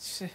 ശ്ശേ.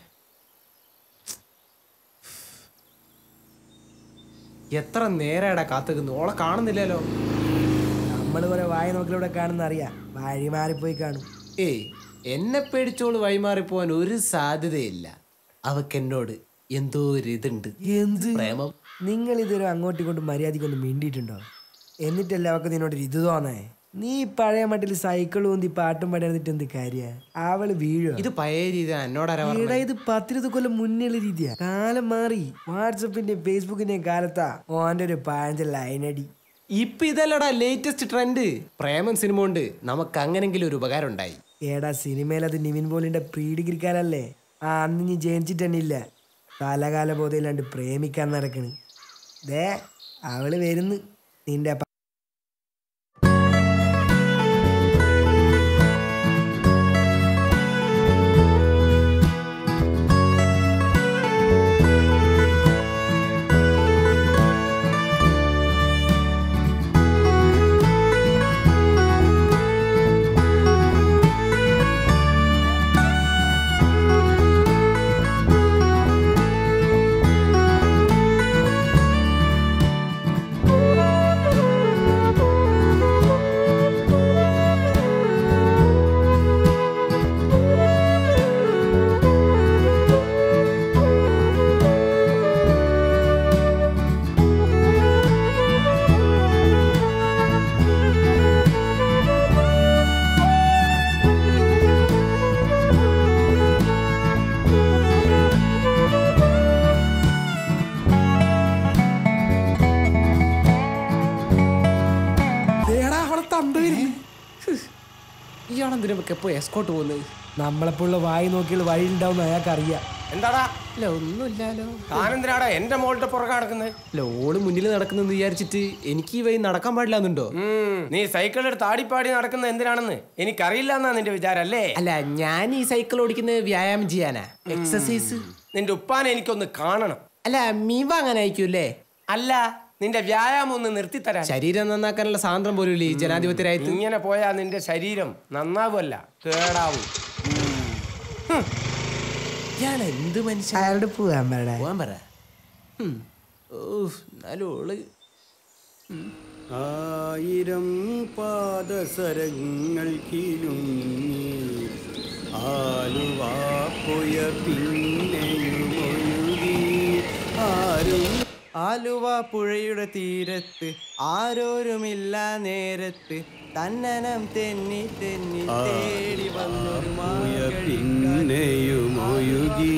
എത്ര നേരടാ കാത്തുക്കുന്നു ഓളെ കാണുന്നില്ലല്ലോ നമ്മൾ കുറെ വായ നോക്കിലൂടെ കാണുന്ന അറിയാം വഴി മാറിപ്പോയി കാണും ഏയ് എന്നെ പേടിച്ചോള് വഴിമാറിപ്പോവാൻ ഒരു സാധ്യതയില്ല അവക്ക് എന്നോട് എന്തോ ഒരു ഇതുണ്ട് എന്ത് പ്രേമം നിങ്ങൾ ഇതുവരെ അങ്ങോട്ടും ഇങ്ങോട്ടും മര്യാദയ്ക്കൊന്ന് മിണ്ടിയിട്ടുണ്ടോ എന്നിട്ടല്ലേ അവക്ക് നിന്നോട് ഒരു ഇത് തോന്നേ നീ പഴയ മട്ടിൽ സൈക്കിൾ ഊന്തി പാട്ടും പാടിയിരുന്നിട്ട് എന്ത് കാര്യ അവള് വീഴുക ഇത് പഴയ രീതി എന്നോടാരാ എടാ പറഞ്ഞത്? ഇത് പത്തിരുപത് കൊല്ലം മുന്നേയുള്ള രീതിയാ കാലം മാറി വാട്സപ്പിന്റെയും ഫേസ്ബുക്കിന്റെയും കാലത്താ ഓന്റെ ഒരു പഴഞ്ച ലൈനടി ഇപ്പൊ ഇതല്ലടാ ലേറ്റസ്റ്റ് ട്രെൻഡ് പ്രേമം സിനിമ കൊണ്ട് നമുക്ക് അങ്ങനെങ്കിലും ഒരു ഉപകാരം ഉണ്ടായി ഏടാ സിനിമയിൽ അത് നിവിൻ പോളിന്റെ പ്രീ ഡിഗ്രിക്കാരല്ലേ ആ അന്ന് നീ ജനിച്ചിട്ട് തന്നെ ഇല്ല കാലകാല ബോധയില്ലാണ്ട് പ്രേമിക്കാൻ നടക്കണ് ദേ അവള് വരുന്നു നിന്റെ പ- ദേടാ, അവളെ തന്ത വരുന്നു. ഹ്. ഇയാളെന്തിനാ നമുക്ക് എപ്പോ എസ്കോട്ട് പോകുന്നത് നമ്മളെപ്പോഴുള്ള വായി നോക്കിയുള്ള വഴിയിലുണ്ടാവും അയാൾക്ക് അറിയാം എന്താടാ അല്ല ഒന്നുമില്ലല്ലോ താനെന്തിനാടാ എന്റെ മോളുടെ പുറകെ നടക്കുന്നത് അല്ല ഓള് മുന്നിൽ നടക്കുന്നെന്ന് വിചാരിച്ചിട്ട് എനിക്ക് ഈ വഴി നടക്കാൻ പാടില്ലാന്നുണ്ടോ നീ സൈക്കിൾ എടുത്ത് ആടിപ്പാടി നടക്കുന്നത് എന്തിനാണെന്ന് എനിക്കറിയില്ല എന്നാ നിന്റെ വിചാരം അല്ലേ അല്ല ഞാൻ ഈ സൈക്കിൾ ഓടിക്കുന്നത് വ്യായാമം ചെയ്യാനാ എക്സസൈസ് നിന്റെ ഉപ്പാനെ എനിക്കൊന്ന് കാണണം അല്ല മീൻ വാങ്ങാനായിരിക്കും അല്ല നിന്റെ വ്യായാമം ഒന്ന് നിർത്തിത്തരാൻ ശരീരം നന്നാക്കാനുള്ള സാന്ദ്രം പോലും ഇല്ലേ ഈ ജനാധിപത്യ രാജ്യത്ത് ഇങ്ങനെ പോയാ നിന്റെ ശരീരം നന്നാവുമല്ല കേടാവും ഇയാൾ എന്ത് മനുഷ്യൻ അയാളുടെ പോകാൻ പറയണേ പോവാൻ പറ ഉം. ഓ എന്നാലും ഓള് ആയിരം പാദസരങ്ങൾ കിലുങ്ങി ആലുവാപ്പുയ പിന്നെയുമൊഴുകി ആരും ആലുവ പുഴയുടെ തീരത്ത് ആരോരുമില്ല നേരത്ത് തന്നനം തെന്നി തെന്നി തേടി വന്നൊരു പുയ പിന്നെയുമൊഴുകി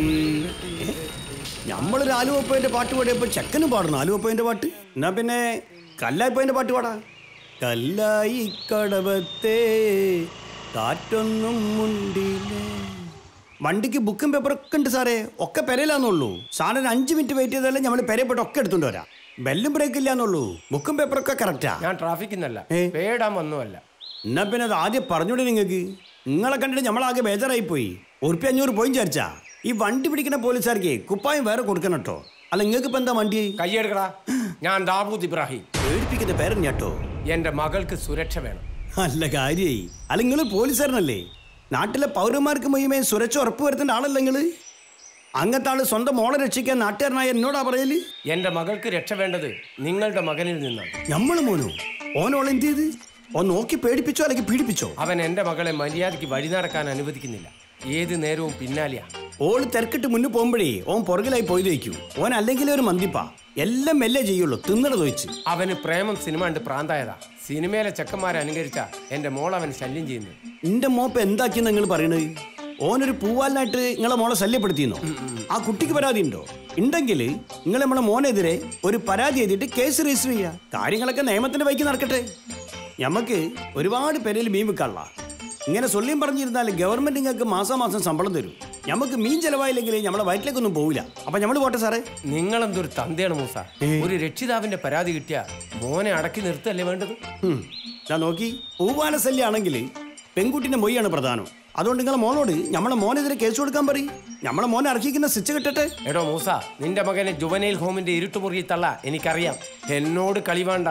നമ്മളൊരു ആലുവപ്പേന്റെ പാട്ട് പാടിയപ്പോ ചെക്കനും പാടണം ആലുവപ്പേന്റെ പാട്ട് എന്നാ പിന്നെ കല്ലായിപ്പേന്റെ പാട്ട് പാടാ കല്ലായി കടവത്തെ കാറ്റൊന്നും മുണ്ടില്ലേ വണ്ടിക്ക് ബുക്കും പേപ്പറൊക്കെ ഉണ്ട് സാറേ ഒക്കെ പെരയിലാന്നുള്ളൂ സാറിന് അഞ്ച് മിനിറ്റ് വെയിറ്റ് ചെയ്താലേ നമ്മൾ പെരയപ്പെട്ട് ഒക്കെ എടുത്തോണ്ട് വരാം ബെല്ലും ബ്രേക്ക് ഇല്ലാന്നുള്ളൂ ബുക്കും പേപ്പറൊക്കെ കറക്റ്റാ ഞാൻ ട്രാഫിക്കിന്നല്ല ഏ? പേടാൻ വന്നുമല്ല എന്നാ പിന്നെ അത് ആദ്യം പറഞ്ഞൂടെ നിങ്ങൾക്ക് നിങ്ങളെ കണ്ടിട്ട് നമ്മളാകെ ബേജാറായി പോയി ഉറുപ്പി അഞ്ഞൂറ് പോയി വിചാരിച്ചാ ഈ വണ്ടി പിടിക്കുന്ന പോലീസുകാർക്ക് കുപ്പായം വേറെ കൊടുക്കണം കേട്ടോ അല്ല നിങ്ങൾക്ക് ഇപ്പൊ എന്താ വണ്ടി കൈയെടുക്കടാ ഞാൻ ദാവൂദ് ഇബ്രാഹിം പേടിപ്പിക്കുന്ന പേരൻ കേട്ടോ എന്റെ മകൾക്ക് സുരക്ഷ വേണം അല്ല കാര്യായി അല്ല നിങ്ങൾ പോലീസുകാരനല്ലേ നാട്ടിലെ പൗരന്മാർക്ക് മുഴുവൻ സുരക്ഷ ഉറപ്പ് വരുത്തേണ്ട ആളല്ല നിങ്ങള് അങ്ങനത്തെ ആള് സ്വന്തം മോളെ രക്ഷിക്കാൻ നാട്ടുകാരനായ എന്നോടാ പറയല് എന്റെ മകൾക്ക് രക്ഷ വേണ്ടത് നിങ്ങളുടെ മകനിൽ നിന്നാണ് ഞമ്മള് മോനോ ഓനോൾ എന്ത് ചെയ്ത് ഓൻ നോക്കി പേടിപ്പിച്ചോ അല്ലെങ്കിൽ പീഡിപ്പിച്ചോ അവൻ എന്റെ മകളെ മര്യാദയ്ക്ക് വഴി നടക്കാൻ അനുവദിക്കുന്നില്ല ഏത് നേരവും പിന്നാലെയാ ഓള് തിരക്കിട്ട് മുന്നിൽ പോകുമ്പോഴേ ഓൻ പുറകിലായി പോയി തയ്ക്കൂ ഓൻ അല്ലെങ്കിൽ ഒരു മന്തിപ്പാ എല്ലാം മെല്ലെ ചെയ്യുള്ളൂ തിന്നട തൊഴിച്ച് അവന് പ്രേമം സിനിമ ഉണ്ട് പ്രാന്തായതാ സിനിമയിലെ ചെക്കന്മാരെ അനുകരിച്ച എന്റെ മോൾ അവൻ ശല്യം ചെയ്യുന്നു എന്റെ മോപ്പ് എന്താക്കി നിങ്ങൾ പറയണത് ഓനൊരു പൂവാലിനായിട്ട് നിങ്ങളെ മോളെ ശല്യപ്പെടുത്തിയെന്നോ ആ കുട്ടിക്ക് പരാതി ഉണ്ടോ ഉണ്ടെങ്കിൽ നിങ്ങൾ നമ്മളെ മോനെതിരെ ഒരു പരാതി എഴുതിയിട്ട് കേസ് രജിസ്റ്റർ ചെയ്യുക കാര്യങ്ങളൊക്കെ നിയമത്തിന്റെ വൈക്ക് നടക്കട്ടെ ഞമ്മക്ക് ഒരുപാട് പേരിൽ മീൻ വിൽക്കാനുള്ള ഇങ്ങനെ സൊല്ലിയും പറഞ്ഞിരുന്നാൽ ഗവൺമെന്റ് നിങ്ങൾക്ക് മാസാമാസം ശമ്പളം തരും നമുക്ക് മീൻ ചെലവായില്ലെങ്കിൽ നമ്മളെ വയറ്റിലേക്കൊന്നും പോവില്ല അപ്പൊ നമ്മൾ പോട്ടെ സാറേ നിങ്ങളെന്തൊരു തന്തയാണ് മൂസ ഒരു രക്ഷിതാവിന്റെ പരാതി കിട്ടിയ മോനെ അടക്കി നിർത്തല്ലേ വേണ്ടത് ഉം. ദാ നോക്കി പൂവാല ശല്യാണെങ്കിൽ പെൺകുട്ടിന്റെ മൊയ്യാണ് പ്രധാനം അതുകൊണ്ട് നിങ്ങളെ മോനോട് നമ്മളെ മോനെതിരെ കേസ് കൊടുക്കാൻ പറയും നമ്മളെ മോനെ അർഹിക്കുന്ന ശിക്ഷ കിട്ടട്ടെ എടോ മൂസ നിന്റെ മകനെ ജുവനൈൽ ഹോമിന്റെ ഇരുട്ടുമുറി തള്ള എനിക്കറിയാം എന്നോട് കളി വേണ്ട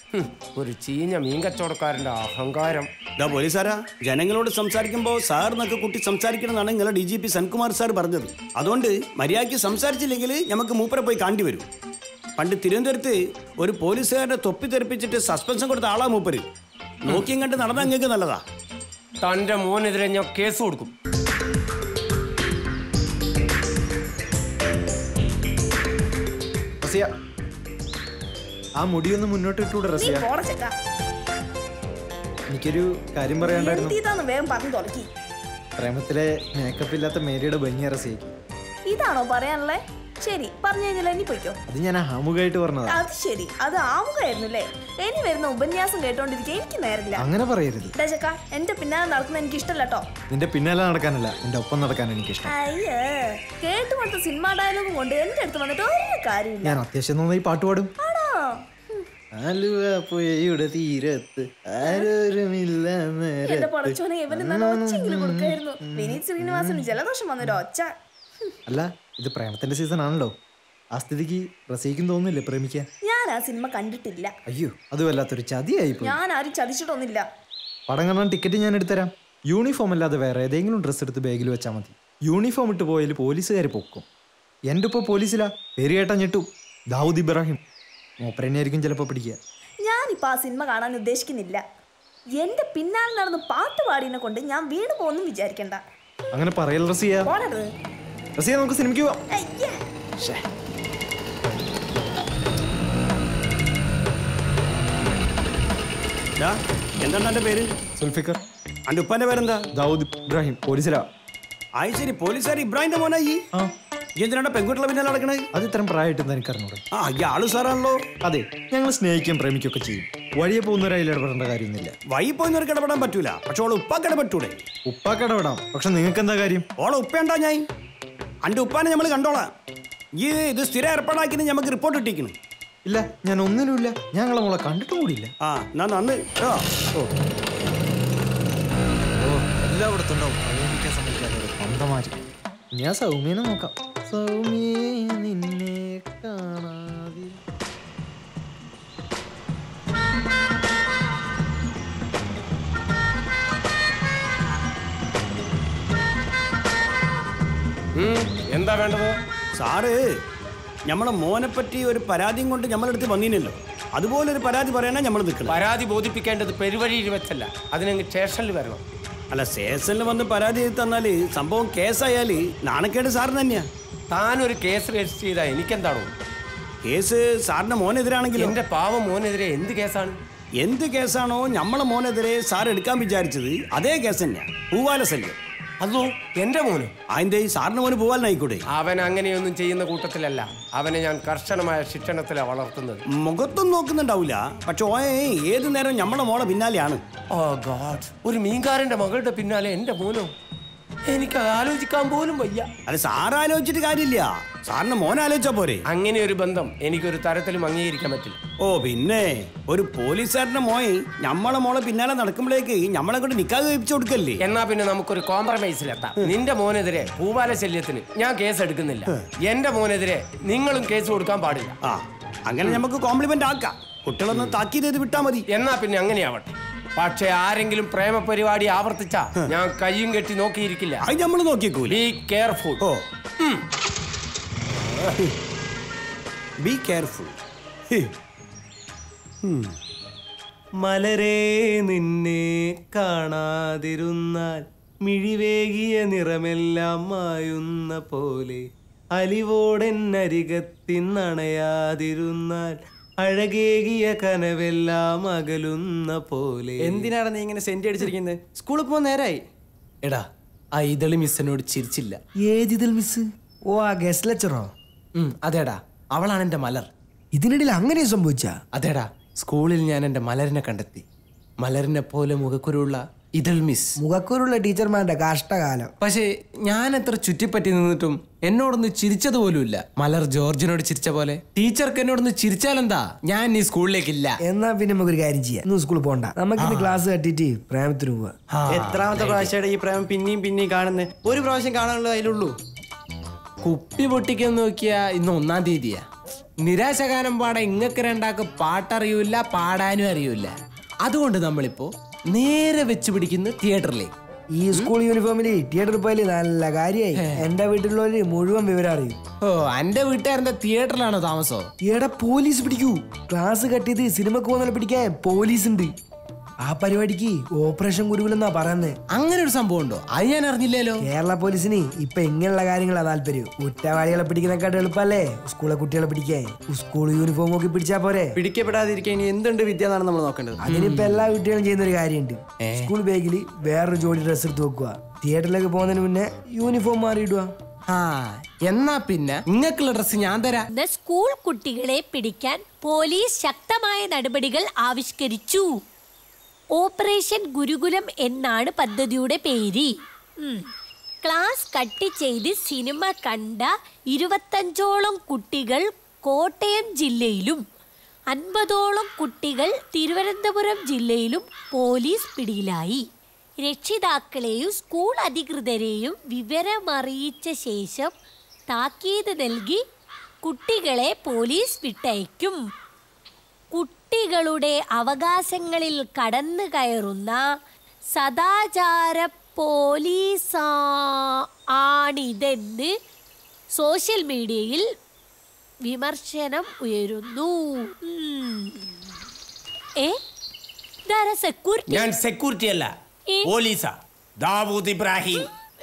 ഹും, ഒരു ചീഞ്ഞ മീൻ കച്ചവടക്കാരന്റെ അഹങ്കാരം ഇതാ പോലീസാരാ ജനങ്ങളോട് സംസാരിക്കുമ്പോൾ സാർ എന്നൊക്കെ കുട്ടി സംസാരിക്കണമെന്നാണ് നിങ്ങളെ D G P Senkumar sir പറഞ്ഞത് അതുകൊണ്ട് മര്യാദയ്ക്ക് സംസാരിച്ചില്ലെങ്കിൽ നമുക്ക് മൂപ്പരെ പോയി കാണ്ടി വരും പണ്ട് തിരുവനന്തപുരത്ത് ഒരു പോലീസുകാരനെ തൊപ്പി തെറിപ്പിച്ചിട്ട് സസ്പെൻഷൻ കൊടുത്ത ആളാ മൂപ്പര് നോക്കിയും കണ്ട് നടന്ന അങ്ങക്ക് നല്ലതാ തന്റെ മോനെതിരെ ഞാൻ കേസ് കൊടുക്കും റസിയ ആ മുടിയൊന്ന് മുന്നോട്ട് ഇട്ടൂടെ നീ റസിയ പോട ചെക്ക എനിക്കൊരു കാര്യം പറയാണ്ടായിരുന്നു എന്തിതാന്ന് വേഗം പറഞ്ഞു തുടക്കി പ്രേമത്തിലെ മേക്കപ്പ് ഇല്ലാത്ത മേരിയുടെ ഭംഗിയ റസിയക്ക് ഇതാണോ പറയാനുള്ളേ ശരി പറഞ്ഞു കഴിഞ്ഞാൽ ഇനി പൊയ്ക്കോ അത് ഞാൻ ആമുഖമായിട്ട് പറഞ്ഞതാ അത് ശരി അത് ആമുഖമായിരുന്നു അല്ലേ ഇനി വരുന്ന ഉപന്യാസം കേട്ടോണ്ടിരിക്കാൻ എനിക്ക് നേരില്ല അങ്ങനെ പറയരുത് ഡാ ചെക്ക എന്റെ പിന്നാലെ നടക്കുന്ന എനിക്ക് ഇഷ്ടമല്ല കേട്ടോ നിന്റെ പിന്നാലെ നടക്കാനല്ല എന്റെ ഒപ്പം നടക്കാൻ എനിക്കിഷ്ടം അയ്യേ കേട്ടു കൊടുത്ത സിനിമാ ഡയലോഗും കൊണ്ട് എന്റെ അടുത്ത് വന്നിട്ട് ഒരു കാര്യമില്ല ഞാൻ അത്യാവശ്യം നന്നായി പാട്ട് പാടും ആണോ ഹും, ആലുവ പുഴയുടെ തീരത്ത് ആരോരുമില്ല എന്റെ നേരത്ത് പടച്ചോനെ ഇവന് നല്ല ഒച്ചെങ്കിലും കൊടുക്കായിരുന്നു വിനീത് ശ്രീനിവാസന് ജലദോഷം വന്നൊരു ഒച്ച ഹും, അല്ല ഇത് പ്രേമത്തിന്റെ സീസൺ ആണല്ലോ ആ സ്ഥിതിക്ക് റസിയക്കും തോന്നുന്നില്ലേ പ്രേമിക്കാൻ ഞാൻ ആ സിനിമ കണ്ടിട്ടില്ല അയ്യോ അത് വല്ലാത്തൊരു ചതിയായി പോയി ഞാൻ ആരും ചതിച്ചിട്ടൊന്നുമില്ല പടം കാണാൻ ടിക്കറ്റ് ഞാൻ എടുത്തരാം യൂണിഫോം അല്ലാതെ വേറെ ഏതെങ്കിലും ഡ്രസ്സ് എടുത്ത് ബാഗിൽ വെച്ചാൽ മതി യൂണിഫോം ഇട്ട് പോയാൽ പോലീസുകാർ പൊക്കും എൻ്റെ ഇപ്പോൾ പോലീസിലാ പേര് കേട്ടാ ഞെട്ടു ദാവൂദ് ഇബ്രാഹിം മൂപ്പരനെയായിരിക്കും ചിലപ്പോൾ പിടിക്കുക ഞാനിപ്പോ ആ സിനിമ കാണാൻ ഉദ്ദേശിക്കുന്നില്ല എന്റെ പിന്നാലെ നടന്ന് പാട്ട് പാടിയതിനെ കൊണ്ട് ഞാൻ വീണു പോകുന്നു വിചാരിക്കണ്ട അങ്ങനെ പറയൽ റസിയ പോണത് റസിയ നമുക്ക് സിനിമയ്ക്ക് പോവാം അയ്യേ ദാ, എന്താണ് എന്റെ പേര് സുൽഫിക്കർ അന്റെ ഉപ്പാന്റെ പേരെന്താ ദാവൂദ് ഇബ്രാഹിം പോലീസിലാ ആയി ശരി പോലീസുകാർ ഇബ്രാഹിന്റെ മോനായി ആ ഈ എന്തിനാണ് പെൺകുട്ടികളെ പിന്നാലെ നടക്കണേ അത് ഇത്രയും പ്രായമായിട്ടെന്ന് എനിക്കറിഞ്ഞൂടെ ആ ഈ ആള് സാറാണല്ലോ അതെ ഞങ്ങൾ സ്നേഹിക്കുകയും പ്രേമിക്കുകയൊക്കെ ചെയ്യും വഴിയെ പോകുന്നവരായി ഇടപെടേണ്ട കാര്യമൊന്നുമില്ല വൈ പോയിന്നവർക്ക് ഇടപെടാൻ പറ്റൂല പക്ഷെ ഓളെ ഉപ്പാക്ക് ഇടപെട്ടൂടെ ഉപ്പാക്ക് ഇടപെടാം പക്ഷെ നിങ്ങൾക്ക് എന്താ കാര്യം ഓളെ ഉപ്പയുണ്ടാ ഞാൻ അന്റെ ഉപ്പാനെ നമ്മൾ കണ്ടോളാം ഈ ഇത് സ്ഥിരം ഏർപ്പാടാക്കിന് നമുക്ക് റിപ്പോർട്ട് ഇട്ടിരിക്കുന്നു ഇല്ല ഞാൻ ഒന്നിനുമില്ല ഞങ്ങളെ മോളെ കണ്ടിട്ടും കൂടിയില്ല ആ എന്നാ നന്ന് കേട്ടോ ഓ എല്ലായിടത്തും ഉണ്ടാവും പ്രേമിക്കാൻ സമ്മതിക്കാതെ ഒരു പന്തമാരി ഞാൻ സൗമ്യനെ നോക്കാം സൗമ്യേ നിന്നെ കാണാതെ ഉം, എന്താ വേണ്ടത് സാറ് നമ്മളെ മോനെ പറ്റി ഒരു പരാതിയും കൊണ്ട് നമ്മളെടുത്ത് വന്നീനല്ലോ അതുപോലെ ഒരു പരാതി പറയാനാ നമ്മൾ നിൽക്കണം പരാതി ബോധിപ്പിക്കേണ്ടത് പെരുവഴിയിൽ വെച്ചല്ല അതിനങ്ങ് സ്റ്റേഷനിൽ വരണം അല്ല സ്റ്റേഷനിൽ വന്ന് പരാതി എഴുതി തന്നാല് സംഭവം കേസായാല് നാണക്കേട് സാറിന് തന്നെയാ താൻ ഒരു കേസ് രജിസ്റ്റർ ചെയ്താൽ എനിക്കെന്താണോ കേസ് സാറിന്റെ മോനെതിരാണെങ്കിലും എന്റെ പാവം മോനെതിരെ എന്ത് കേസാണ് എന്ത് കേസാണോ നമ്മളെ മോനെതിരെ സാർ എടുക്കാൻ വിചാരിച്ചത് അതേ കേസ് തന്നെയാ പൂവാല ശല്യം അതോ എന്റെ മോന് അതിന്റെ ഈ സാറിന്റെ മോന് പൂവാലനായിക്കൂടെ അവൻ അങ്ങനെയൊന്നും ചെയ്യുന്ന കൂട്ടത്തിലല്ല അവനെ ഞാൻ കർശനമായ ശിക്ഷണത്തിലാണ് വളർത്തുന്നത് മുഖത്തൊന്നും നോക്കുന്നുണ്ടാവില്ല പക്ഷെ ഓയെ ഏത് നേരം നമ്മളെ മോളെ പിന്നാലെയാണ് ഓ ഗാഡ് ഒരു മീൻകാരന്റെ മകളുടെ പിന്നാലെ എന്റെ മോനോ എനിക്ക് ആലോചിക്കാൻ പോലും വയ്യ അത് സാർ ആലോചിച്ചിട്ട് കാര്യമില്ല സാറിന്റെ മോൻ ആലോചിച്ചാ പോരെ അങ്ങനെ ഒരു ബന്ധം എനിക്കൊരു തരത്തിലും അംഗീകരിക്കാൻ പറ്റില്ല ഓ പിന്നെ ഒരു പോലീസുകാരന്റെ മോയെ നമ്മളെ മോളെ പിന്നാലെ നടക്കുമ്പോഴേക്ക് നമ്മളെ കൊണ്ട് നിക്കാതെ കഴിപ്പിച്ചു കൊടുക്കല്ലേ എന്നാ പിന്നെ നമുക്കൊരു കോംപ്രമൈസിലെത്താം നിന്റെ മോനെതിരെ പൂവാല ശല്യത്തിന് ഞാൻ കേസ് എടുക്കുന്നില്ല എന്റെ മോനെതിരെ നിങ്ങളും കേസ് കൊടുക്കാൻ പാടില്ല ആ അങ്ങനെ നമുക്ക് കോംപ്ലിമെന്റ് ആക്കാം കുട്ടികളൊന്ന് താക്കീത് ചെയ്ത് വിട്ടാ മതി എന്നാ പിന്നെ അങ്ങനെയാവട്ടെ പക്ഷെ ആരെങ്കിലും പ്രേമ പരിപാടി ആവർത്തിച്ചാ ഞാൻ കയ്യും കെട്ടി നോക്കിയിരിക്കില്ല അത് നമ്മൾ നോക്കിക്കൂലേ be careful oh be careful മലരേ നിന്നെ കാണാതിരുന്നാൽ മിഴിവേകിയ നിറമെല്ലാം മായുന്ന പോലെ അലിവോടെന്നരികത്തിന്നണയാതിരുന്നാൽ അഴകേകിയ കനവെല്ലാം അകലുന്ന പോലെ എന്തിനാണ് നീ ഇങ്ങനെ സെന്റ് അടിച്ചിരിക്കുന്നത് സ്കൂളിൽ പോകാൻ നേരായി എടാ ആ ഇതളി മിസ്സിനോട് ചിരിച്ചില്ല ഏതിതിൽ മിസ് ഓ ആ ഗസ്റ്റ് ലെക്ചറോ ഉം, അതേടാ അവളാണ് എൻ്റെ മലർ ഇതിനിടയിൽ അങ്ങനെ സംഭവിച്ചാ അതേടാ സ്കൂളിൽ ഞാൻ എൻ്റെ മലരിനെ കണ്ടെത്തി മലരിനെ പോലെ മുഖക്കുരുള്ള ഇതൾ മിസ് മുഖക്കൂറുള്ള ടീച്ചർമാരുടെ കഷ്ടകാലം പക്ഷേ ഞാൻ എത്ര ചുറ്റിപ്പറ്റി നിന്നിട്ടും എന്നോടൊന്ന് ചിരിച്ചതുപോലുമില്ല മലർ ജോർജിനോട് ചിരിച്ച പോലെ ടീച്ചർക്ക് എന്നോടൊന്ന് ചിരിച്ചാലെന്താ ഞാൻ ഈ സ്കൂളിലേക്കില്ല എന്നാ പിന്നെ നമുക്കൊരു കാര്യം ചെയ്യാം ഇന്ന് സ്കൂളിൽ പോകണ്ട നമുക്ക് ഇന്ന് ക്ലാസ് കട്ടിട്ട് പ്രേമത്തിന് പോവാ എത്രാമത്തെ പ്രാവശ്യമാണ് ഈ പ്രേമം പിന്നെയും പിന്നെയും കാണുന്നത് ഒരു പ്രാവശ്യം കാണാനുള്ളത് അതിലുള്ളൂ കുപ്പി പൊട്ടിക്കാൻ നോക്കിയാ ഇന്ന് ഒന്നാം തീയതിയാ നിരാശഗാനം പാടാൻ ഇങ്ങക്ക് രണ്ടാക്ക് പാട്ടറിയൂല പാടാനും അറിയൂല അതുകൊണ്ട് നമ്മളിപ്പോ നേരെ വെച്ച് പിടിക്കുന്ന തിയേറ്ററിലേക്ക് ഈ സ്കൂൾ യൂണിഫോമില് തിയേറ്ററിൽ പോയാല് നല്ല കാര്യമായി എന്റെ വീട്ടിലുള്ളവര് മുഴുവൻ വിവരം അറിയും ഓ എന്റെ വീട്ടുകാരന്റെ തിയേറ്ററിലാണോ താമസോ എടാ പോലീസ് പിടിക്കൂ ക്ലാസ് കട്ട് ചെയ്ത് സിനിമക്ക് പോകുന്ന പിടിക്കാൻ പോലീസ് ഉണ്ട് ആ പരിപാടിക്ക് ഓപ്പറേഷൻ ഗുരുകുലം എന്നാ പറയുന്നത് അങ്ങനെ ഒരു സംഭവം ഉണ്ടോ അത് ഞാൻ അറിഞ്ഞില്ലല്ലോ കേരള പോലീസിന് ഇപ്പൊ ഇങ്ങനെയുള്ള കാര്യങ്ങളാ താല്പര്യം കുറ്റവാളികളെ പിടിക്കുന്നേക്കാട്ട് എളുപ്പല്ലേ സ്കൂളിലെ കുട്ടികളെ പിടിക്കാൻ സ്കൂൾ യൂണിഫോം ഒക്കെ പിടിച്ചാ പോരെ പിടിക്കപ്പെടാതിരിക്കാൻ ഇനി എന്തുണ്ട് വിദ്യ എന്നാണ് നമ്മൾ നോക്കേണ്ടത് അതിനിപ്പോ എല്ലാ കുട്ടികളും ചെയ്യുന്ന ഒരു കാര്യമുണ്ട് സ്കൂൾ ബാഗിൽ വേറൊരു ജോഡി ഡ്രസ്സ് എടുത്ത് വെക്കുക തിയേറ്ററിലേക്ക് പോകുന്നതിന് മുന്നേ യൂണിഫോം മാറിയിടുക ആ എന്നാ പിന്നെ നിങ്ങൾക്കുള്ള ഡ്രസ്സ് ഞാൻ തരാം ഇന്ന് സ്കൂൾ കുട്ടികളെ പിടിക്കാൻ പോലീസ് ശക്തമായ നടപടികൾ ആവിഷ്കരിച്ചു ഓപ്പറേഷൻ ഗുരുകുലം എന്നാണ് പദ്ധതിയുടെ പേര് ഉം. ക്ലാസ് കട്ട് ചെയ്ത് സിനിമ കണ്ട ഇരുപത്തഞ്ചോളം കുട്ടികൾ കോട്ടയം ജില്ലയിലും അൻപതോളം കുട്ടികൾ തിരുവനന്തപുരം ജില്ലയിലും പോലീസ് പിടിയിലായി രക്ഷിതാക്കളെയും സ്കൂൾ അധികൃതരെയും വിവരമറിയിച്ച ശേഷം താക്കീത് നൽകി കുട്ടികളെ പോലീസ് വിട്ടയക്കും കുട്ടികളുടെ അവകാശങ്ങളിൽ കടന്നു കയറുന്ന സദാചാര പോലീസാ ആണിതെന്ന് സോഷ്യൽ മീഡിയയിൽ വിമർശനം ഉയരുന്നു ഉം. ഏ ഇതാരാ സെക്യൂരിറ്റി ഞാൻ സെക്യൂരിറ്റി അല്ല ഏ? പോലീസാ ദാവൂദ് ഇബ്രാഹിം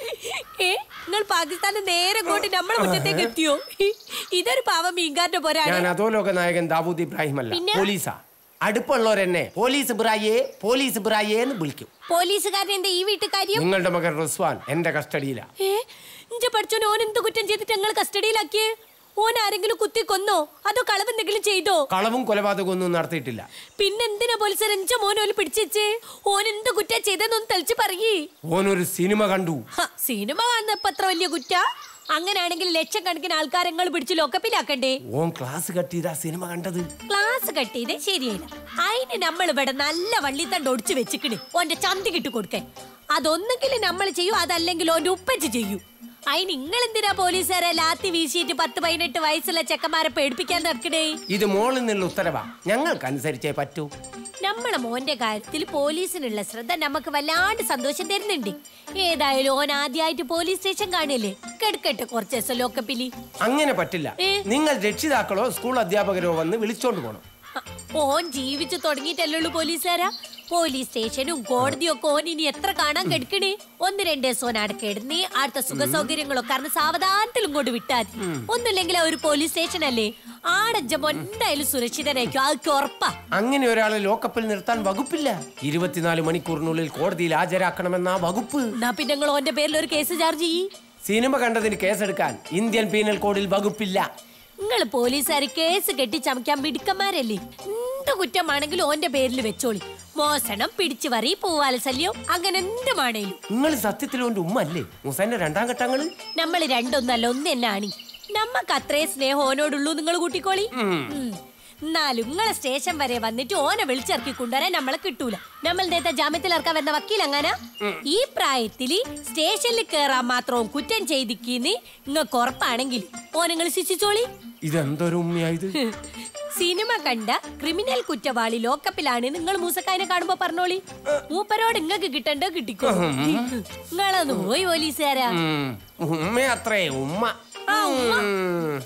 ഏ നിങ്ങൾ പാകിസ്ഥാന് നേരെ കൂട്ടി നമ്മളെ മുറ്റത്തേക്ക് എത്തിയോ ഇതൊരു പാവം മീൻകാരന്റെ പോരാ ഞാൻ അധോലോക നായകൻ ദാവൂദ് ഇബ്രാഹിം അല്ല പിന്നെ? പോലീസാ അടുപ്പുള്ളവരെന്നെ പോലീസ് ഇബ്രാഹിയെ പോലീസ് ഇബ്രാഹിയെ എന്ന് വിളിക്കും പോലീസുകാരൻ എന്താ ഈ വീട്ടുകാര്യം നിങ്ങളുടെ മകൻ റിസ്വാൻ എന്റെ കസ്റ്റഡിയിലാ ഏ ഇഞ്ച പഠിച്ചോൻ ഓൻ എന്ത് കുറ്റം ചെയ്തിട്ട് ഞങ്ങൾ കസ്റ്റഡിയിലാക്കിയേ ഓൻ ആരെങ്കിലും കുത്തി കൊന്നോ അതോ കളവ് എന്തെങ്കിലും ചെയ്തോ കളവും കൊലപാതകവും ഒന്നും നടത്തിയിട്ടില്ല പിന്നെന്തിനാ പോലീസ് എഞ്ച മോൻ ഓല് പിടിച്ചേ ഓൻ എന്ത് കുറ്റം ചെയ്തെന്നൊന്ന് തെളിച്ച് പറയേ ഓനൊരു സിനിമ കണ്ടു ഹ, സിനിമ കാണുന്നപ്പോ അത്ര വലിയ കുറ്റ അങ്ങനെയാണെങ്കിൽ ലക്ഷക്കണക്കിന് ആൾക്കാരെ നിങ്ങൾ പിടിച്ച് ലോക്കപ്പിലാക്കണ്ടേ ഓൻ ക്ലാസ് കട്ട് ചെയ്താ സിനിമ കണ്ടത് ക്ലാസ് കട്ട് ചെയ്ത് ശരിയായില്ല അതിന് നമ്മൾ ഇവിടെ നല്ല വള്ളിത്തണ്ട് ഒടിച്ചു വെച്ചിക്കണ് ഓന്റെ ചന്തി കിട്ടു കൊടുക്കേ അതൊന്നെങ്കിലും നമ്മൾ ചെയ്യൂ അതല്ലെങ്കിൽ ഓന്റെ ഉപ്പച്ച് ചെയ്യൂ അതിന് നിങ്ങൾ എന്തിനാ പോലീസുകാരെ ലാത്തി വീശിയിട്ട് പത്ത് പതിനെട്ട് വയസ്സുള്ള ചെക്കന്മാരെ പേടിപ്പിക്കാൻ നടക്കണേ ഇത് മോളിൽ നിന്നുള്ള ഉത്തരവാ ഞങ്ങൾക്ക് അനുസരിച്ചേ പറ്റൂ നമ്മളെ മോന്റെ കാര്യത്തിൽ പോലീസിനുള്ള ശ്രദ്ധ നമുക്ക് വല്ലാണ്ട് സന്തോഷം തരുന്നുണ്ട് ഏതായാലും ഓൻ ആദ്യമായിട്ട് പോലീസ് സ്റ്റേഷൻ കാണില്ലേ കെടുക്കട്ടെ കുറച്ച് ദിവസം ലോക്കപ്പിലി അങ്ങനെ പറ്റില്ല ഏ? നിങ്ങൾ രക്ഷിതാക്കളോ സ്കൂൾ അധ്യാപകരോ വന്ന് വിളിച്ചോണ്ട് പോണം ഹ, ഓൻ ജീവിച്ചു തുടങ്ങിയിട്ടല്ലേ ഉള്ളൂ പോലീസുകാരാ പോലീസ് സ്റ്റേഷനും കോടതിയും ഒക്കെ ഓൻ ഇനി എത്ര കാണാൻ കെടുക്കണേ ഒന്ന് രണ്ട് ദിവസം ഓൻ അവിടെ കിടന്ന് അടുത്ത സുഖ സൗകര്യങ്ങളൊക്കെ കാരണം സാവധാനത്തിൽ ഇങ്ങോട്ട് വിട്ടാതി ഒന്നുമില്ലെങ്കിൽ ഒരു പോലീസ് സ്റ്റേഷൻ അല്ലേ ആടഞ്ചം എന്തായാലും സുരക്ഷിതനായിരിക്കും അതൊക്കെ ഉറപ്പാ അങ്ങനെ ഒരാളെ ലോക്കപ്പിൽ നിർത്താൻ വകുപ്പില്ല ഇരുപത്തിനാല് മണിക്കൂറിനുള്ളിൽ കോടതിയിൽ ഹാജരാക്കണമെന്ന ആ വകുപ്പ് എന്നാ പിന്നെ നിങ്ങൾ ഓന്റെ പേരിൽ ഒരു കേസ് ചാർജ് ചെയ്യ് സിനിമ കണ്ടതിന് കേസെടുക്കാൻ ഇന്ത്യൻ പീനൽ കോഡിൽ വകുപ്പില്ല നിങ്ങൾ പോലീസുകാർ കേസ് കെട്ടി ചമയ്ക്കാൻ മിടുക്കന്മാരല്ലേ എന്ത് കുറ്റമാണെങ്കിലും ഓന്റെ പേരിൽ വെച്ചോളി മോഷണം പിടിച്ചു വറി പൂവാല ശല്യം അങ്ങനെ എന്തുമാണേലും നിങ്ങൾ സത്യത്തിൽ ഓന്റെ ഉമ്മ അല്ലേ മുസൈന്റെ രണ്ടാം ഘട്ടങ്ങള് നമ്മൾ രണ്ടൊന്നല്ല ഒന്ന് തന്നെയാണ് നമ്മക്ക് അത്രേ സ്നേഹം ഓനോടുള്ളൂ നിങ്ങൾ കൂട്ടിക്കോളി ഉം. എന്നാലും നിങ്ങളെ സ്റ്റേഷൻ വരെ വന്നിട്ട് ഓനെ വിളിച്ചിറക്കി കൊണ്ടുവരാൻ നമ്മളെ കിട്ടൂല നമ്മൾ നേരത്തെ ജാമ്യത്തിൽ ഇറക്കാൻ വന്ന വക്കീൽ അങ്ങനെ ഈ പ്രായത്തില് സ്റ്റേഷനിൽ കേറാൻ മാത്രവും കുറ്റം ചെയ്തിക്കിന്ന് നിങ്ങൾക്ക് ഉറപ്പാണെങ്കിൽ ഓ നിങ്ങൾ ശിക്ഷിച്ചോളി ഇതെന്തൊരു ഉമ്മയായത് സിനിമ കണ്ട ക്രിമിനൽ കുറ്റവാളി ലോക്കപ്പിലാണ് നിങ്ങൾ മൂസക്കായനെ കാണുമ്പോ പറഞ്ഞോളി മൂപ്പരോട് ഇങ്ങക്ക് കിട്ടണ്ടോ കിട്ടിക്കോ നിങ്ങളൊന്ന് പോയി പോലീസുകാരാ ഉം. ഉമ്മ അത്രേ ഉമ്മ ആ, ഉമ്മ. ഉം.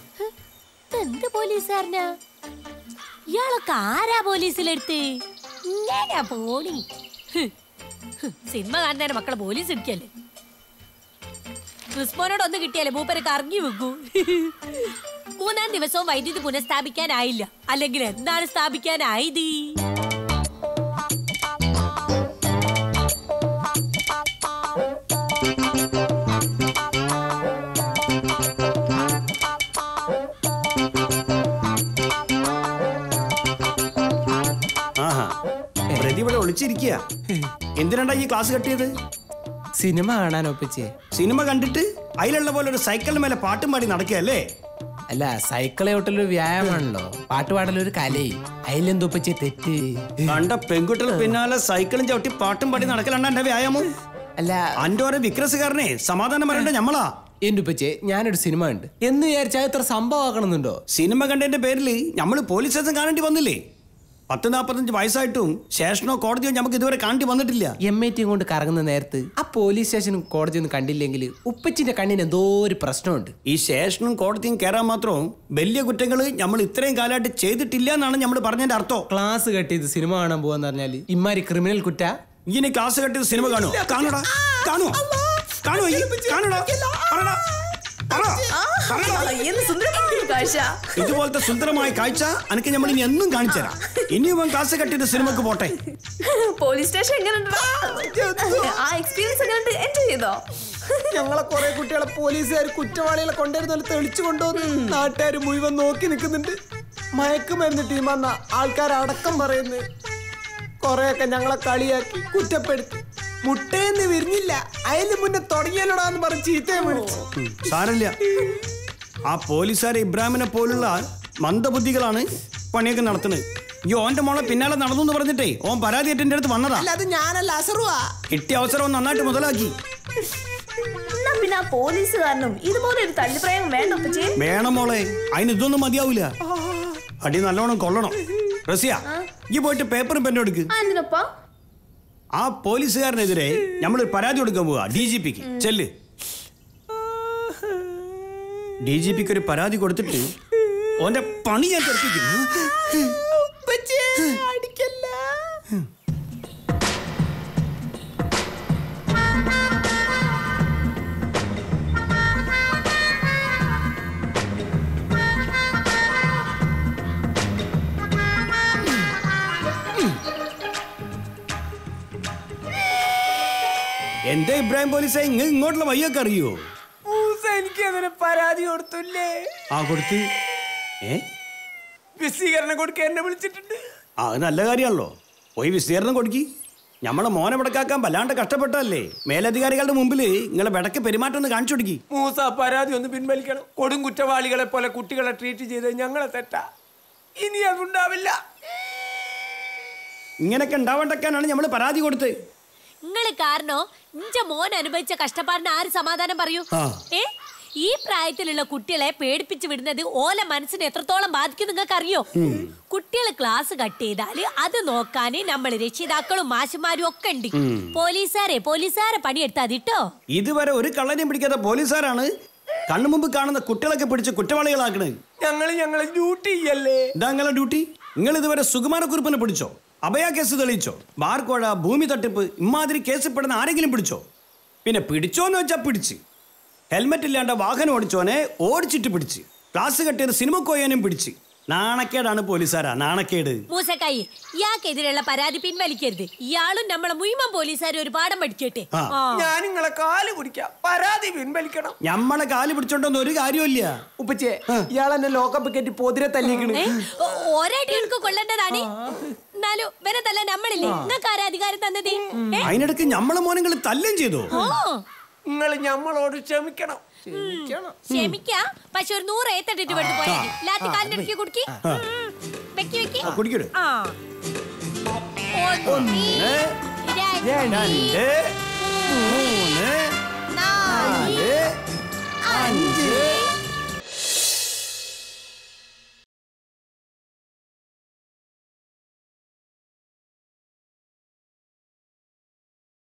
എന്ത് പോലീസുകാരനാ ഇയാളൊക്കെ ആരാ പോലീസിലെടുത്ത് ഇങ്ങനെ പോണി ഹ്. ഹ്. സിനിമ കാണുന്നതിന് മക്കളെ പോലീസ് ഇടിക്കല്ലേ ക്രിസ്മോനോട് ഒന്ന് കിട്ടിയാലേ മൂപ്പരെ കറങ്ങി വെക്കൂ മൂന്നാം ദിവസവും വൈദ്യുതി പുനഃസ്ഥാപിക്കാനായില്ല അല്ലെങ്കിൽ എന്താണ് സ്ഥാപിക്കാനായത് ആഹാ പ്രതി ഇവിടെ ഒളിച്ചിരിക്കുക എന്തിനാണ്ടാ ഈ ക്ലാസ് കട്ടിയത് സിനിമ കാണാൻ ഒപ്പിച്ചേ സിനിമ കണ്ടിട്ട് അതിലുള്ള പോലെ ഒരു സൈക്കിളിന് മേലെ പാട്ടും പാടി നടക്കുകയല്ലേ അല്ല സൈക്കിൾ ചവിട്ടലൊരു വ്യായാമമാണല്ലോ പാട്ട് പാടലൊരു കലയും അതിലെന്തൊപ്പിച്ചേ തെറ്റ് കണ്ട പെൺകുട്ടികൾ പിന്നാലെ സൈക്കിളും ചവിട്ടി പാട്ടും പാടി നടക്കലണ്ട എന്റെ വ്യായാമം അല്ല അന്റെ ഓരോ വിക്രസുകാരനെ സമാധാനം പറയണ്ട ഞമ്മളാ എന്റെ ഉപ്പച്ചേ ഞാനൊരു സിനിമ ഉണ്ട് എന്ന് വിചാരിച്ചാൽ ഇത്ര സംഭവമാക്കണമെന്നുണ്ടോ സിനിമ കണ്ടതിന്റെ പേരിൽ നമ്മൾ പോലീസ് സ്റ്റേഷൻ കാണേണ്ടി വന്നില്ലേ പത്ത് നാൽപ്പത്തഞ്ച് വയസ്സായിട്ടും സ്റ്റേഷനോ കോടതിയോ നമുക്ക് ഇതുവരെ കാണേണ്ടി വന്നിട്ടില്ല എം ഐ ടി കൊണ്ട് കറങ്ങുന്ന നേരത്ത് ആ പോലീസ് സ്റ്റേഷനും കോടതിയൊന്നും കണ്ടില്ലെങ്കിൽ ഉപ്പച്ചിന്റെ കണ്ണിന് എന്തോ ഒരു പ്രശ്നമുണ്ട് ഈ സ്റ്റേഷനും കോടതിയും കയറാൻ മാത്രം വലിയ കുറ്റങ്ങൾ നമ്മൾ ഇത്രയും കാലമായിട്ട് ചെയ്തിട്ടില്ല എന്നാണ് നമ്മൾ പറഞ്ഞതിന്റെ അർത്ഥം ക്ലാസ് കട്ട് ചെയ്ത് സിനിമ കാണാൻ പോവാന്ന് പറഞ്ഞാല് ഇമാരി ക്രിമിനൽ കുറ്റ ഇനി ക്ലാസ് കെട്ടിയത് സിനിമ കാണുമോ കാണൂടാ കാണുമോ കാണുമോ ഈ? കാണൂടാ പറടാ പറ പറടാ. എന്ത് സുന്ദരമായ കാഴ്ച ഇതുപോലത്തെ സുന്ദരമായ കാഴ്ച അനക്ക് നമ്മൾ ഇനി എന്നും കാണിച്ചു തരാം ഇനി ഇവൻ ക്ലാസ് കെട്ടിയത് സിനിമക്ക് പോട്ടെ പോലീസ് സ്റ്റേഷൻ എങ്ങനെയുണ്ട് ആ എക്സ്പീരിയൻസ് എങ്ങനെയുണ്ട് എൻജോയ് ചെയ്തോ ഞങ്ങളെ കുറെ കുട്ടികളെ പോലീസുകാർ കുറ്റവാളികളെ കൊണ്ടുവരുന്ന തെളിച്ചു കൊണ്ടുവന്ന് നാട്ടുകാർ മുഴുവൻ നോക്കി നിൽക്കുന്നുണ്ട് മയക്കുമരുന്ന് ടീമാന്ന ആൾക്കാർ അടക്കം പറയുന്നു കൊറേയൊക്കെ ഞങ്ങളെ കളിയാക്കി കുറ്റപ്പെടുത്തി മുട്ടേന്ന് വിരിഞ്ഞില്ല അതിന് മുന്നേ തുടങ്ങിയല്ലോടാന്ന് പറഞ്ഞ് ചീത്തയെ വിളിച്ചു സാരല്ല ആ പോലീസുകാരെ ഇബ്രാഹിമിനെ പോലുള്ള മന്ദബുദ്ധികളാണ് പണിയൊക്കെ നടത്തുന്നത് ഈ ഓന്റെ മോളെ പിന്നാലെ നടന്നു എന്ന് പറഞ്ഞിട്ടേ ഓൻ പരാതി എന്റെ അടുത്ത് വന്നതാ അത് ഞാനല്ല അസറുവാ കിട്ടിയ അവസരം ഓൻ നന്നായിട്ട് മുതലാക്കി എന്നാ പിന്നെ ആ പോലീസുകാരനും ഇതുപോലെ ഒരു തല്ലിപ്രയോഗം വേണ്ട ഉപ്പച്ചി വേണം മോളെ അതിന് ഇതൊന്നും മതിയാവൂല അടി നല്ലോണം കൊള്ളണം റസിയ ഈ പോയിട്ട് പേപ്പറും പെന്നും എടുക്ക് ആ എന്തിനപ്പാ ആ പോലീസുകാരനെതിരെ നമ്മൾ പരാതി കൊടുക്കാൻ പോവാ ഡി ജി പിക്ക് ചെല്ല് ഡി ജി പിക്ക് ഒരു പരാതി കൊടുത്തിട്ട് ഓന്റെ പണി ഞാൻ തെറിപ്പിക്കും എന്താ ഇബ്രാഹിം പോലീസെ ഇങ്ങ ഇങ്ങോട്ടുള്ള വയ്യൊക്കെ അറിയോ എനിക്ക് അതിന് പരാതി കൊടുത്തില്ലേ ആ കൊടുത്ത് ഏ വിശദീകരണം കൊടുക്കാൻ എന്നെ വിളിച്ചിട്ടുണ്ട് ആ അത് നല്ല കാര്യമാണല്ലോ പോയി വിസ്തീർണം കൊടുക്കി നമ്മളെ മോനെ വിടക്കാക്കാൻ വല്ലാണ്ട് കഷ്ടപ്പെട്ടല്ലേ മേലധികാരികളുടെ മുമ്പിൽ നിങ്ങളെ വിടക്ക് പെരുമാറ്റം ഒന്ന് കാണിച്ചു കൊടുക്കി മൂസ പരാതി ഒന്ന് പിൻവലിക്കണം കൊടും കുറ്റവാളികളെ പോലെ കുട്ടികളെ ട്രീറ്റ് ചെയ്ത് ഞങ്ങളെ തെറ്റാ ഇനി അതുണ്ടാവില്ല ഇങ്ങനെയൊക്കെ ഉണ്ടാവണ്ടക്കാനാണ് നമ്മൾ പരാതി കൊടുത്തത് നിങ്ങള് കാരണോ ഇഞ്ച മോൻ അനുഭവിച്ച കഷ്ടപ്പാടിന് ആര് സമാധാനം പറയൂ ആ. ഏ ഈ പ്രായത്തിലുള്ള കുട്ടികളെ പേടിപ്പിച്ചു വിടുന്നത് ഓല മനസ്സിനെ എത്രത്തോളം ബാധിക്കും നിങ്ങൾക്ക് അറിയോ കുട്ടികൾ ക്ലാസ് കട്ട് ചെയ്താല് അത് നോക്കാന് നമ്മൾ രക്ഷിതാക്കളും മാഷുമാരും ഒക്കെ ഉണ്ട് പോലീസുകാരെ പോലീസുകാരെ പണിയെടുത്താ അതിട്ടോ ഇതുവരെ ഒരു കള്ളനെയും പിടിക്കാത്ത പോലീസുകാരാണ് കണ്ണു മുമ്പ് കാണുന്ന കുട്ടികളൊക്കെ പിടിച്ച് കുറ്റവാളികളാക്കണത് ഞങ്ങൾ ഞങ്ങളെ ഡ്യൂട്ടി ചെയ്യല്ലേ ഇതാ നിങ്ങളെ ഡ്യൂട്ടി നിങ്ങൾ ഇതുവരെ സുകുമാരക്കുറിപ്പിനെ പിടിച്ചോ അഭയ കേസ് തെളിയിച്ചോ ബാർക്കോഴ ഭൂമി തട്ടിപ്പ് ഇമാതിരി കേസിൽ പെടുന്ന ആരെങ്കിലും പിടിച്ചോ പിന്നെ പിടിച്ചോന്ന് വെച്ചാൽ പിടിച്ച് ഹെൽമെറ്റ് ഇല്ലാണ്ട് വാഹനം ഓടിച്ചോനെ ഓടിച്ചിട്ട് പിടിച്ച് ക്ലാസ് കെട്ടിയത് സിനിമക്ക് പോയാനും പിടിച്ച് നാണക്കേടാണ് പോലീസുകാരാ നാണക്കേട് മൂസക്കായി ഇയാൾക്കെതിരെയുള്ള പരാതി പിൻവലിക്കരുത് ഇയാളും നമ്മളെ മുഴുവൻ പോലീസുകാരും ഒരു പാഠം പഠിക്കട്ടെ ആ. ആ. ഞാൻ നിങ്ങളെ കാല് കുടിക്കാം പരാതി പിൻവലിക്കണം ഞമ്മളെ കാല് പിടിച്ചോണ്ടൊന്നും ഒരു കാര്യമില്ല ഉപ്പച്ചേ ഇയാൾ എന്നെ ലോക്കപ്പ് കയറ്റി പോതിരെ തല്ലിക്കണ് ഏ? ഒ- ഒരടി എനിക്ക് കൊള്ളേണ്ടതാണ് എന്നാലും വരെ തല്ല നമ്മളില്ലേ നിങ്ങൾക്ക് ആരാ അധികാരം തന്നത് ഏ? അതിനിടയ്ക്ക് ഞമ്മളെ മോനങ്ങൾ തല്ലും ചെയ്തോ ഓ നിങ്ങൾ ഞമ്മളോട് ക്ഷമിക്കണം ക്ഷമിക്കാം പക്ഷെ ഒരു നൂറ് ഏത്തട്ടിട്ട് എടുത്ത് പോയാൽ ലാത്തി കാലിന്റെ ഇടയ്ക്ക് കുടുക്കി വെക്കി വെക്കി ആ, കുടിക്കട്. ആ ഒന്ന് രണ്ട് രണ്ട് മൂന്ന് നാല് നാല്